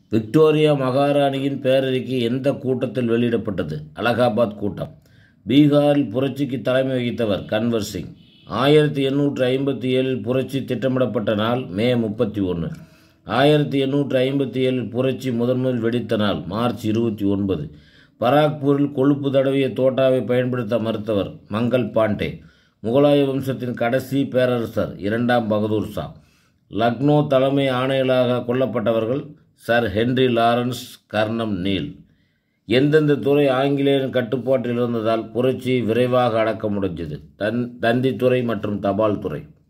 Victoria மகாராணியின் பேரறிக்கை எந்த கூட்டத்தில் வெளியிடப்பட்டது அலகாபாத் கூட்டம் பீகாரில் புரட்சிக்கு தலைமை வகித்தவர் கன்வர் சிங் ஆயிரத்தி எண்ணூற்று ஐம்பத்தி ஏழில் புரட்சி திட்டமிடப்பட்ட நாள் மே முப்பத்தி ஒன்று ஆயிரத்தி எண்ணூற்று ஐம்பத்தி ஏழில் புரட்சி முதன்முதல் வெடித்த நாள் மார்ச் இருபத்தி ஒன்பது பராக்பூரில் கொழுப்பு தடவிய தோட்டாவை பயன்படுத்த மறுத்தவர் மங்கள் பாண்டே முகலாய வம்சத்தின் கடைசி பேரரசர் இரண்டாம் பகதூர் ஷா லக்னோ தலைமை ஆணையர்களாக கொல்லப்பட்டவர்கள் சர் ஹென்றி லாரன்ஸ் கர்னம் நீல் எந்தெந்த துறை ஆங்கிலேயரின் கட்டுப்பாட்டில் இருந்ததால் புரட்சியை விரைவாக அடக்க முடிஞ்சது தன் தந்தித்துறை மற்றும் தபால் துறை